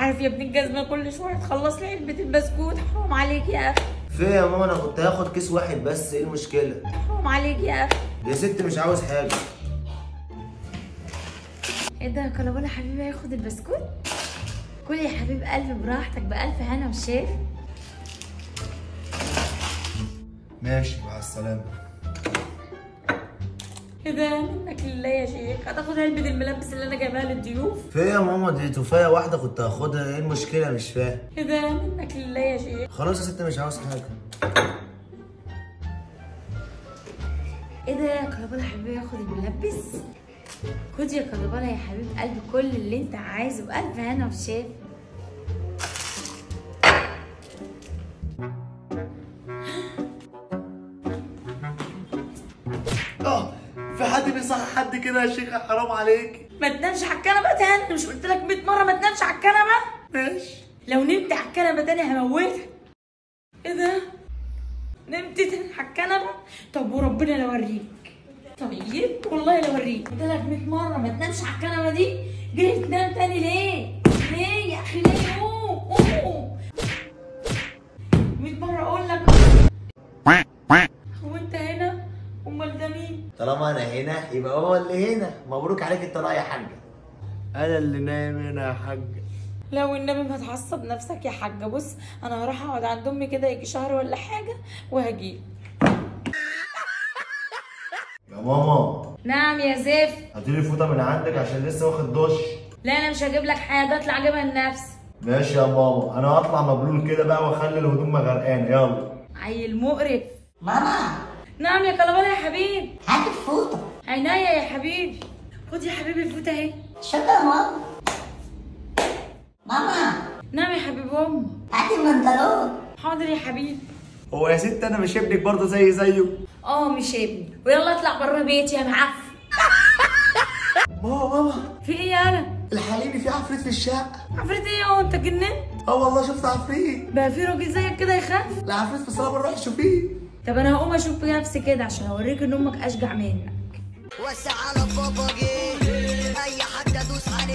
عارف يا ابن الجزمه كل شويه تخلص لي علبه البسكوت حرام عليك يا اخي في إيه يا ماما انا كنت هاخد كيس واحد بس ايه المشكله حرام عليك يا اخي يا ست مش عاوز حاجه ايه ده كلابولا حبيبي هياخد البسكوت كل يا حبيب قلبي براحتك بألف هنا وشاف ماشي مع السلامه ايه ده منك لله يا شيخ هتاخد علبة الملبس اللي انا جايبها للضيوف في إيه يا ماما دي توفايه واحده كنت هاخدها ايه المشكله مش فاهم ايه ده منك لله يا شيخ خلاص يا ست مش عاوز حاجه ايه ده كلابولا حبيبي ياخد الملبس خد يا كلابولا يا حبيب قلبي كل اللي انت عايزه بألف هنا وشاف اه في حد بيصحى حد كده يا شيخ حرام عليك ما تنامش على الكنبه تاني مش قلت لك 100 مره ما تنامش على الكنبه ماشي لو نمت على الكنبه تاني هموتك ايه ده نمت تاني على الكنبه طب وربنا لا اوريك طيب والله لا اوريك قلت لك 100 مره ما تنامش على الكنبه دي جاي تنام تاني ليه ليه يا اخي ليه قوم قوم 100 مره اقول لك هو انت هنا امال ده مين طالما انا هنا يبقى هو اللي هنا مبروك عليك الطلاق يا حاجه انا اللي نايم هنا يا حاجه لو النبي ما تعصب نفسك يا حاجه بص انا هروح اقعد عند امي كده يجي شهر ولا حاجه وهجيب يا ماما نعم يا زفت هاتيلي فوطه من عندك عشان لسه واخد دش لا انا مش هجيب لك حاجه اطلع اجيبها لنفسي ماشي يا ماما انا هطلع مبلول كده بقى واخلي الهدوم ما غرقانه يلا عيل مقرف ماما نعم يا كلابالا يا حبيب هات الفوطة عينيا يا حبيبي خد يا حبيبي الفوطه اهي شكرا ماما ماما نعم يا حبيب امي هات البنطلون حاضر يا حبيبي هو يا ست انا مش ابنك برضه زي زيه اه مش ابني ويلا اطلع بره بيتي يا معفن ماما ماما في ايه يالا الحقيني في عفريت في الشقه عفريت ايه هو انت جننت اه والله شفت عفريت بقى في راجل زيك كده يخاف العفريت في الصلاه بنروح شوفيه طب انا هقوم اشوف نفسي كده عشان اوريك ان امك اشجع منك وسع على بابا جه اي حد ادوس عليه